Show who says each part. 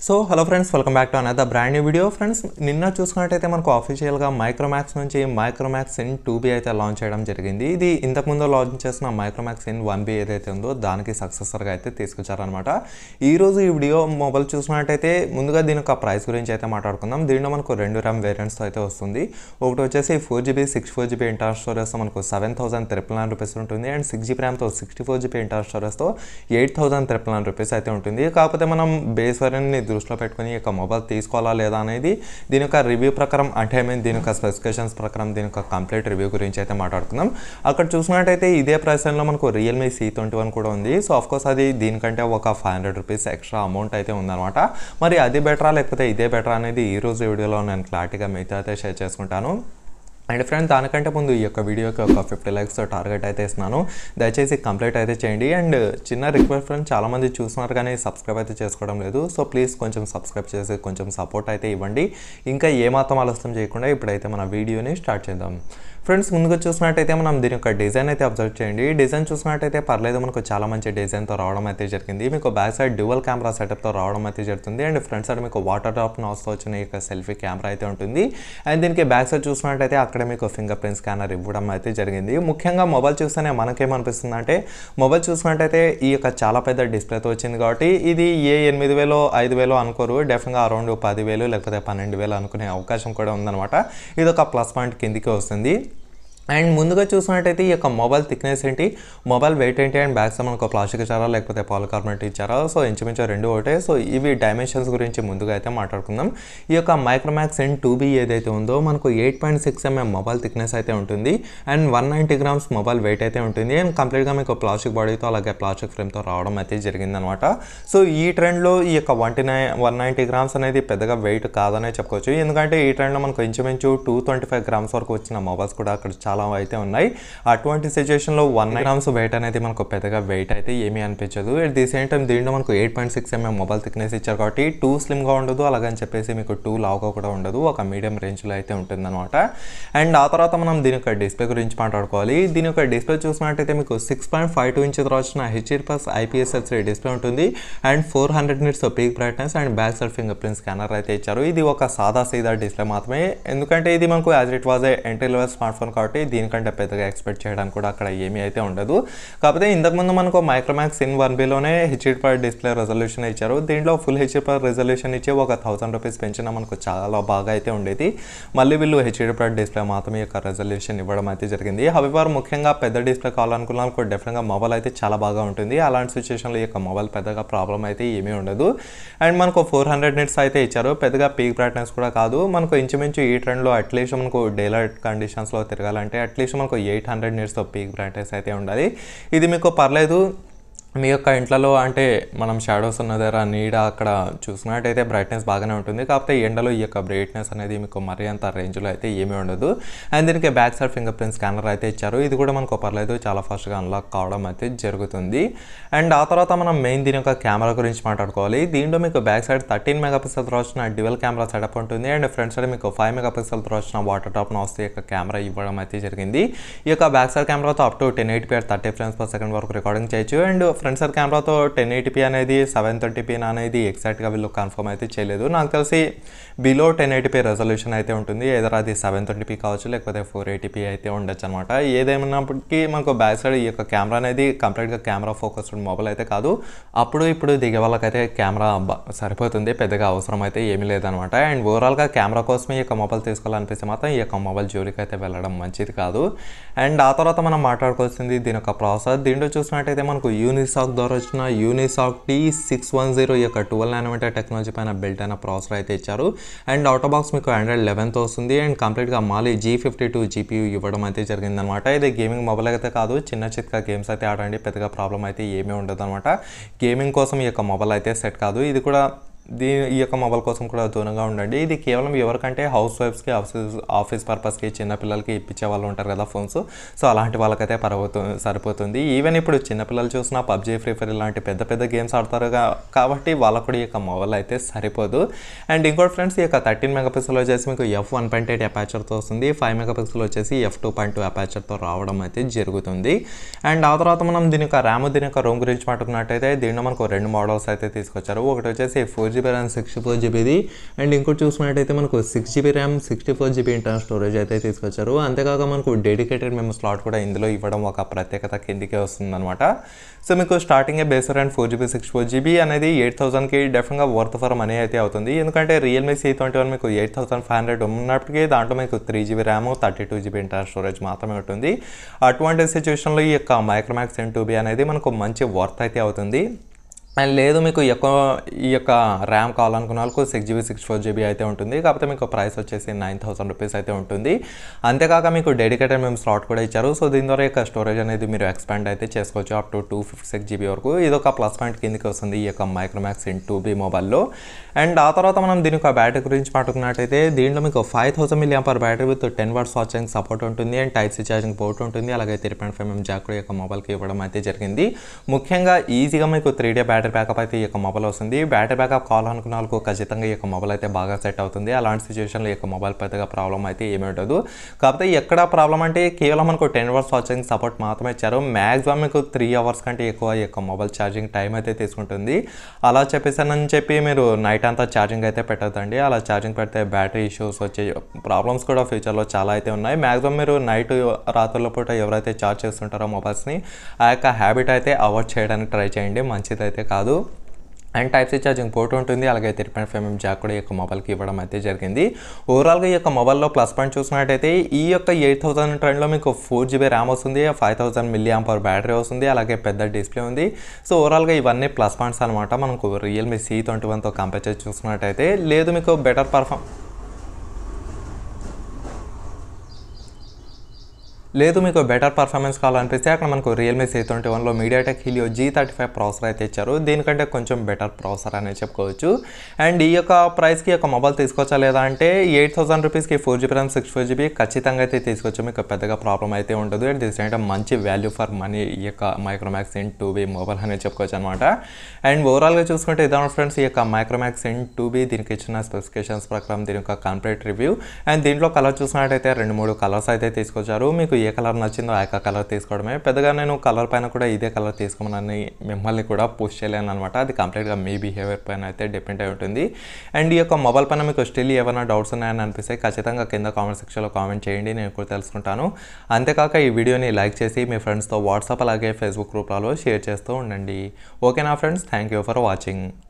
Speaker 1: so hello friends welcome back to another brand new video friends నిన్న చూసుకున్నట్టయితే మనకు అఫీషియల్గా మైక్రోమాక్స్ నుంచి మైక్రోమాక్స్ ఇన్ టూ బీ అయితే లాంచ్ చేయడం జరిగింది ఇది ఇంతకుముందు లాంచ్ చేసిన మైక్రోమాక్స్ ఇన్ వన్ బీ ఏదైతే ఉందో దానికి సక్సెసర్గా అయితే తీసుకొచ్చారనమాట ఈ రోజు ఈ వీడియో మొబైల్ చూసుకున్నట్టయితే ముందుగా దీని యొక్క ప్రైస్ గురించి అయితే మాట్లాడుకుందాం దీనిలో మనకు రెండు ర్యామ్ వేరియంట్స్తో అయితే వస్తుంది ఒకటి వచ్చేసి four GB six four GB inter స్టోరేజ్తో మనకు seven thousand triple nine rupees ఉంటుంది అండ్ సిక్స్ జీబీ ర్యామ్తో సిక్స్టీ ఫోర్ జీబీ ఇంటర్ స్టోరేజ్తో eight thousand triple nine rupees అయితే ఉంటుంది కాకపోతే మనం బేస్ వేరియంట్ని దృష్టిలో పెట్టుకుని ఈ యొక్క మొబైల్ తీసుకోవాలా లేదా అనేది దీని యొక్క రివ్యూ ప్రకారం అంటే ఐ మీన్ దీని యొక్క స్పెసిఫికేషన్స్ ప్రకారం దీని యొక్క కంప్లీట్ రివ్యూ గురించి అయితే మాట్లాడుకుందాం అక్కడ చూసినట్టయితే ఇదే ప్రైస్ లో మనకు రియల్మీ సి ట్వంటీ వన్ కూడా ఉంది సో ఆఫ్ కోర్స్ అది దీనికంటే ఒక five hundred rupees extra amount అయితే ఉందన్నమాట మరి అది బెటరా లేకపోతే ఇదే బెటరా అనేది ఈ రోజు వీడియోలో నేను క్లారిటీగా మీతో అయితే షేర్ చేసుకుంటాను అండ్ ఫ్రెండ్ దానికంటే ముందు ఈ యొక్క వీడియోకి ఒక ఫిఫ్టీ లైక్స్ టార్గెట్ అయితే ఇస్తున్నాను దయచేసి కంప్లీట్ అయితే చేయండి అండ్ చిన్న రిక్వెస్ట్ ఫ్రెండ్ చాలామంది చూస్తున్నారు కానీ సబ్స్క్రైబ్ అయితే చేసుకోవడం లేదు సో ప్లీజ్ కొంచెం సబ్స్క్రైబ్ చేసి కొంచెం సపోర్ట్ అయితే ఇవ్వండి ఇంకా ఏమాత్రం ఆలస్యం చేయకుండా ఇప్పుడైతే మన వీడియోని స్టార్ట్ చేద్దాం ఫ్రెండ్స్ ముందుగా చూసినట్టయితే మనం దీని యొక్క డిజైన్ అయితే అబ్జర్వ్ చేయండి డిజైన్ చూసినట్టయితే పర్లేదు మనకు చాలా మంచి డిజైన్తో రావడం అయితే జరిగింది మీకు బ్యాక్ సైడ్ డ్యువల్ కెమెరా సెటప్తో రావడం అయితే జరుగుతుంది అండ్ ఫ్రంట్ సైడ్ మీకు వాటర్ డ్రాప్ నాస్తో వచ్చిన ఈ యొక్క సెల్ఫీ కెమెరా అయితే ఉంటుంది అండ్ దీనికి బ్యాక్ సైడ్ చూసినట్టయితే అక్కడ మీకు ఫింగర్ ప్రింట్ స్కానర్ ఇవ్వడం అయితే జరిగింది ముఖ్యంగా మొబైల్ చూస్తేనే మనకేమనిపిస్తుంది అంటే మొబైల్ చూసినట్టయితే ఈ యొక్క చాలా పెద్ద డిస్ప్లేతో వచ్చింది కాబట్టి ఇది ఏ ఎనిమిది వేలు ఐదు వేలు అనుకోరు డెఫినెట్గా అరౌండ్ పదివేలు లేకపోతే పన్నెండు వేలు అనుకునే అవకాశం కూడా ఉందన్నమాట ఇది ఒక ప్లస్ పాయింట్ కిందికి వస్తుంది అండ్ ముందుగా చూసినట్టయితే ఈ యొక్క మొబైల్ థిక్నెస్ ఏంటి మొబైల్ వెయిట్ ఏంటి అండ్ బ్యాక్స్ మనకు ప్లాస్టిక్ ఇచ్చారా లేకపోతే పాలికార్బోనేట్ ఇచ్చారా సో ఇంచుమించు రెండు ఒకటే సో ఇవి డైమెన్షన్స్ గురించి ముందుగా అయితే మాట్లాడుకుందాం ఈ యొక్క మైక్రోమాక్స్ ఎన్ టూ బీ ఏదైతే ఉందో మనకు eight point six mm mobile thickness అయితే ఉంటుంది and one ninety grams mobile weight అయితే ఉంటుంది అండ్ కంప్లీట్గా మీకు ప్లాస్టిక్ బాడీతో అలాగే ప్లాస్టిక్ ఫ్రేమ్తో రావడం అయితే జరిగిందనమాట సో ఈ ట్రెండ్లో ఈ యొక్క వన్టీ నైన్ వన్ నైంటీ గ్రామ్స్ అనేది పెద్దగా వెయిట్ కాదనే చెప్పుకోవచ్చు ఎందుకంటే ఈ ట్రెండ్లో మనకు ఇంచుమించు టూ ట్వంటీ ఫైవ్ గ్రామ్స్ వరకు వచ్చిన మొబైల్స్ కూడా అక్కడ చాలా అయితే ఉన్నాయి అటువంటి సిచ్యువేషన్లో వన్ గ్రామ్స్ వెయిట్ అనేది మనకు పెద్దగా వెయిట్ అయితే ఏమీ అనిపించదు అట్ ది సేమ్ టైం దీంట్లో మనకు eight point six mm mobile thickness ఇచ్చారు కాబట్టి టూ స్లిమ్గా ఉండదు అలాగని చెప్పేసి మీకు టూ లావుగా కూడా ఉండదు ఒక మీడియం రేంజ్లో అయితే ఉంటుందన్నమాట అండ్ ఆ తర్వాత మనం దీని యొక్క డిస్ప్లే గురించి మాట్లాడుకోవాలి దీని యొక్క డిస్ప్లే చూసినట్టయితే మీకు six point five two inch వచ్చిన HD plus IPS HD display ఉంటుంది and four hundred minutes peak brightness and back side fingerprint scanner అయితే ఇచ్చారు ఇది ఒక సాదా సీదా డిస్ప్లే మాత్రమే ఎందుకంటే ఇది మనకు as it was a entry level smartphone కాబట్టి దీనికంటే పెద్దగా ఎక్స్పెక్ట్ చేయడానికి కూడా అక్కడ ఏమీ అయితే ఉండదు కాకపోతే ఇంతకుముందు మనకు మైక్రోమాక్స్ ఇన్ వన్ బీలోనే హెచ్డి పర్ డిస్ప్లే రెజల్యూషన్ ఇచ్చారు దీంట్లో ఫుల్ హెచ్డి పర్ రెజల్యూషన్ ఇచ్చి ఒక థౌసండ్ రూపీస్ పెంచినా మనకు చాలా బాగా అయితే ఉండేది మళ్ళీ వీళ్ళు హెచ్డి పర్ డిస్ప్లే మాత్రమే యొక్క రెజల్యూషన్ ఇవ్వడం అయితే జరిగింది హవివారు ముఖ్యంగా పెద్ద డిస్ప్లే కావాలనుకున్నా కూడా డెఫినెట్గా మొబైల్ అయితే చాలా బాగా ఉంటుంది అలాంటి సిచ్యువేషన్లో ఈ యొక్క మొబైల్ పెద్దగా ప్రాబ్లం అయితే ఏమీ ఉండదు అండ్ మనకు ఫోర్ హండ్రెడ్ నిట్స్ అయితే ఇచ్చారు పెద్దగా పీక్ బ్రైట్నెస్ కూడా కాదు మనకు ఇంచుమించు ఈ ట్రెండ్లో అట్లీస్ట్ మనకు డేలైట్ కండిషన్స్లో తిరగాలంటే అట్లీస్ట్ మనకు ఎయిట్ హండ్రెడ్ నిట్స్తో పీక్ బ్రైట్నెస్ అయితే ఉండాలి ఇది మీకు పర్లేదు మీ యొక్క ఇంట్లో అంటే మనం షాడోస్ ఉన్న దగ్గర నీడ అక్కడ చూసుకున్నట్టయితే బ్రైట్నెస్ బాగానే ఉంటుంది కాకపోతే ఎండలో ఈ యొక్క బ్రైట్నెస్ అనేది మీకు మరీ అంత రేంజ్లో అయితే ఏమీ ఉండదు అండ్ దీనికి back side fingerprint scanner అయితే ఇచ్చారు ఇది కూడా మనకు పర్లేదు చాలా ఫాస్ట్గా అన్లాక్ కావడం అయితే జరుగుతుంది అండ్ ఆ తర్వాత మనం మెయిన్ దీని యొక్క కెమెరా గురించి మాట్లాడుకోవాలి దీంట్లో మీకు బ్యాక్ సైడ్ థర్టీన్ మెగా పిక్సెల్తో వచ్చిన డ్యువల్ కెమెరా సెటప్ ఉంటుంది అండ్ ఫ్రంట్ సైడ్ మీకు ఫైవ్ మెగా పిక్సెల్తో వచ్చిన వాటర్ టాప్ నాస్ యొక్క కెమెరా ఇవ్వడం అయితే జరిగింది ఈ యొక్క బ్యాక్ సైడ్ కెమెరాతో up to ten eight P thirty frames per second వరకు రికార్డింగ్ చేయొచ్చు అండ్ ఫ్రంట్ సైడ్ కెమెరాతో టెన్ ఎయిటీపీ అనేది సెవెన్ థర్టీపీ అనేది ఎగ్జాక్ట్గా వీళ్ళు కన్ఫర్మ్ అయితే చేయలేదు నాకు తెలిసి బిలో టెన్ ఎయిటీపీ రెజల్యూషన్ అయితే ఉంటుంది ఏదైనా అది సెవెన్ ట్వంటీపీ కావచ్చు లేకపోతే ఫోర్ ఎయిటీపీ అయితే ఉండొచ్చు అనమాట ఏదేమైనప్పటికీ మనకు బ్యాక్ సైడ్ ఈ యొక్క కెమెరా అనేది కంప్లీట్గా కెమెరా ఫోకస్డ్ మొబైల్ అయితే కాదు అప్పుడు ఇప్పుడు దిగే వాళ్ళకైతే కెమెరా సరిపోతుంది పెద్దగా అవసరం అయితే ఏమీ లేదనమాట అండ్ ఓవరాల్గా కెమెరా కోసమే ఈ యొక్క మొబైల్ తీసుకోవాలనిపిస్తే మాత్రం ఈ యొక్క మొబైల్ జోలికి అయితే వెళ్ళడం మంచిది కాదు అండ్ ఆ తర్వాత మనం మాట్లాడుకోవాల్సింది దీని యొక్క ప్రాసెసర్ దీంట్లో చూసినట్టయితే మనకు యూనిసాక్ ద్వారా వచ్చిన Unisoc T six one zero యొక్క ట్వెల్వ్ నానోమీటర్ టెక్నాలజీ పైన బిల్ట్ అయిన ప్రాసెసర్ అయితే ఇచ్చారు అండ్ అవుట్ బాక్స్ మీకు ఆండ్రాయిడ్ లెవెన్తో వస్తుంది అండ్ కంప్లీట్గా Mali G fifty two GPU ఇవ్వడం అయితే జరిగిందనమాట ఇది గేమింగ్ మొబైల్ అయితే కాదు చిన్న చిత్క గేమ్స్ అయితే ఆడండి పెద్దగా ప్రాబ్లం అయితే ఏమీ ఉండదు అనమాట గేమింగ్ కోసం ఈ యొక్క మొబైల్ అయితే సెట్ కాదు ఇది కూడా దీని ఈ యొక్క మొబైల్ కోసం కూడా దూరంగా ఉండండి ఇది కేవలం ఎవరికంటే హౌస్ వైఫ్స్కి ఆఫీస్ ఆఫీస్ పర్పస్కి చిన్నపిల్లలకి ఇప్పించే వాళ్ళు ఉంటారు కదా ఫోన్స్ సో అలాంటి వాళ్ళకైతే పరవుతు సరిపోతుంది ఈవెన్ ఇప్పుడు చిన్నపిల్లలు చూసిన పబ్జీ ఫ్రీ ఫైర్ ఇలాంటి పెద్ద పెద్ద గేమ్స్ ఆడతారు కా- కాబట్టి వాళ్ళకు కూడా ఈ యొక్క మొబైల్ అయితే సరిపోదు అండ్ ఇంకోటి ఫ్రెండ్స్ ఈ యొక్క థర్టీన్ మెగాపిక్సెల్ వచ్చేసి మీకు ఎఫ్ వన్ పాయింట్ ఎయిట్ అపాచర్తో వస్తుంది ఫైవ్ మెగాపిక్సెల్ వచ్చేసి ఎఫ్ టూ పాయింట్ టూ అపాచర్తో రావడం అయితే జరుగుతుంది అండ్ ఆ తర్వాత మనం దీని యొక్క ర్యామ్ దీని యొక్క రోమ్ గురించి మాట్లాడుకున్నట్టయితే దీంట్లో మనకు రెండు మోడల్స్ అయితే తీసుకొచ్చారు ఒకటి వచ్చేసి four GB RAM sixty four జీబీది అండ్ ఇంకోటి చూసుకున్నట్టయితే మనకు six GB RAM sixty four GB internal storage అయితే తీసుకొచ్చారు అంతేకాక మనకు డెడికేటెడ్ మేము స్లాట్ కూడా ఇందులో ఇవ్వడం ఒక ప్రత్యేకత కిందికే వస్తుందన్నమాట సో మీకు స్టార్టింగే base RAM four GB six four GB అనేది ఎయిట్ థౌసండ్కి డెఫినెట్గా వర్త్ ఫర్ మనీ అయితే అవుతుంది ఎందుకంటే రియల్మీ సి ట్వంటీ వన్ మీకు ఎయిట్ థౌసండ్ ఫైవ్ హండ్రెడ్ ఉన్నప్పటికీ దాంట్లో మీకు three GB RAM thirty two GB internal storage మాత్రమే ఉంటుంది అటువంటి సిచ్యువేషన్లో ఈ యొక్క మైక్రోమాక్స్ ఎన్ టూ బీ అనేది మనకు మంచి వర్త్ అయితే అవుతుంది అండ్ లేదు మీకు ఎక్కువ ఈ యొక్క ర్యామ్ కావాలనుకున్న వాళ్ళకు six GB six four GB అయితే ఉంటుంది కాకపోతే మీకు ప్రైస్ వచ్చేసి నైన్ థౌసండ్ రూపీస్ అయితే ఉంటుంది అంతేకాక మీకు డెడికేటెడ్ మేము స్లాట్ కూడా ఇచ్చారు సో దీని ద్వారా యొక్క స్టోరేజ్ అనేది మీరు ఎక్స్పాండ్ అయితే చేసుకోవచ్చు up to two fifty six GB వరకు ఇది ఒక ప్లస్ పాయింట్ కిందకి వస్తుంది ఈ యొక్క మైక్రోమాక్స్ ఇన్ టూ బీ మొబైల్లో అండ్ ఆ తర్వాత మనం దీని యొక్క బ్యాటరీ గురించి మాట్లాడుకున్నట్టయితే దీంట్లో మీకు five thousand milliampere battery with ten watts charging support ఉంటుంది and type C charging port ఉంటుంది అలాగే three point five mm jack కూడా ఈ యొక్క మొబైల్కి ఇవ్వడం అయితే జరిగింది ముఖ్యంగా ఈజీగా మీకు త్రీ డే బ్యాటరీ బ్యాకప్ అయితే ఈ యొక్క మొబైల్ వస్తుంది బ్యాటరీ బ్యాకప్ కావాలనుకున్న వాళ్ళకు ఖచ్చితంగా ఈ యొక్క మొబైల్ అయితే బాగా సెట్ అవుతుంది అలాంటి సిచ్యువేషన్లో ఈ యొక్క మొబైల్ పెద్దగా ప్రాబ్లం అయితే ఏమీ ఉండదు కాకపోతే ఎక్కడ ప్రాబ్లం అంటే కేవలం మనకు టెన్ అవర్స్ ఛార్జింగ్ సపోర్ట్ మాత్రమే ఇచ్చారు మ్యాక్సిమం మీకు త్రీ అవర్స్ కంటే ఎక్కువ ఈ యొక్క మొబైల్ ఛార్జింగ్ టైం అయితే తీసుకుంటుంది అలా చెప్పేసానని చెప్పి మీరు నైట్ అంతా ఛార్జింగ్ అయితే పెట్టద్దండి అలా ఛార్జింగ్ పెడితే బ్యాటరీ ఇష్యూస్ వచ్చే ప్రాబ్లమ్స్ కూడా ఫ్యూచర్లో చాలా అయితే ఉన్నాయి మ్యాక్సిమం మీరు నైట్ రాత్రుల పూట ఎవరైతే ఛార్జ్ చేస్తుంటారో మొబైల్స్ని ఆ యొక్క హ్యాబిట్ అయితే అవాయిడ్ చేయడానికి ట్రై చేయండి మంచిదైతే కాదు and type C charging port ఉంటుంది అలాగే three point five mm jack కూడా ఈ యొక్క మొబైల్కి ఇవ్వడం అయితే జరిగింది ఓవరాల్గా ఈ యొక్క మొబైల్లో ప్లస్ పాయింట్ చూసినట్టయితే ఈ యొక్క ఎయిట్ థౌసండ్ ట్రెండ్లో మీకు ఫోర్ జీబీ ర్యామ్ వస్తుంది five thousand milliampere battery వస్తుంది అలాగే పెద్ద డిస్ప్లే ఉంది సో ఓవరాల్గా ఇవన్నీ ప్లస్ పాయింట్స్ అనమాట మనకు రియల్మీ సి ట్వంటీ వన్తో కంపేర్ చేసి చూసుకున్నట్టయితే లేదు మీకు బెటర్ పర్ఫామ్ లేదు మీకు బెటర్ పర్ఫార్మెన్స్ కావాలనిపిస్తే అక్కడ మనకు రియల్మీ సి ట్వంటీ వన్లో MediaTek Helio G thirty five processor అయితే ఇచ్చారు దీనికంటే కొంచెం బెటర్ ప్రాసెసర్ అనేది చెప్పుకోవచ్చు అండ్ ఈ యొక్క ప్రైస్కి ఒక మొబైల్ తీసుకోవచ్చా లేదా అంటే ఎయిట్ థౌసండ్ రూపీస్కి four GB RAM six four GB ఖచ్చితంగా అయితే తీసుకోవచ్చు మీకు పెద్దగా ప్రాబ్లం అయితే ఉండదు అండ్ దిస్ అంటే మంచి వాల్యూ ఫర్ మనీ ఈ యొక్క Micromax in two B mobile అనేది చెప్పుకోవచ్చు అనమాట అండ్ ఓవరాల్గా చూసుకుంటే ఇదాం ఫ్రెండ్స్ ఈ యొక్క మైక్రోమాక్స్ ఇన్ టూ బీ దీనికి ఇచ్చిన స్పెసిఫికేషన్స్ ప్రకారం దీని యొక్క కంప్లీట్ రివ్యూ అండ్ దీంట్లో కలర్ చూసినట్టయితే రెండు మూడు కలర్స్ అయితే తీసుకొచ్చారు మీకు ఏ కలర్ నచ్చిందో ఆ యొక్క కలర్ తీసుకోవడమే పెద్దగా నేను కలర్ పైన కూడా ఇదే కలర్ తీసుకోమని మిమ్మల్ని కూడా పుష్ చేయలేను అనమాట అది కంప్లీట్గా మీ బిహేవియర్ పైన అయితే డిపెండ్ అయి ఉంటుంది అండ్ ఈ యొక్క మొబైల్ పైన మీకు స్టిల్ ఏమైనా డౌట్స్ ఉన్నాయని అనిపిస్తే ఖచ్చితంగా కింద కామెంట్ సెక్షన్లో కామెంట్ చేయండి నేను కూడా తెలుసుకుంటాను అంతేకాక ఈ వీడియోని లైక్ చేసి మీ ఫ్రెండ్స్తో వాట్సాప్ అలాగే ఫేస్బుక్ గ్రూప్లలో షేర్ చేస్తూ ఉండండి ఓకేనా friends thank you for watching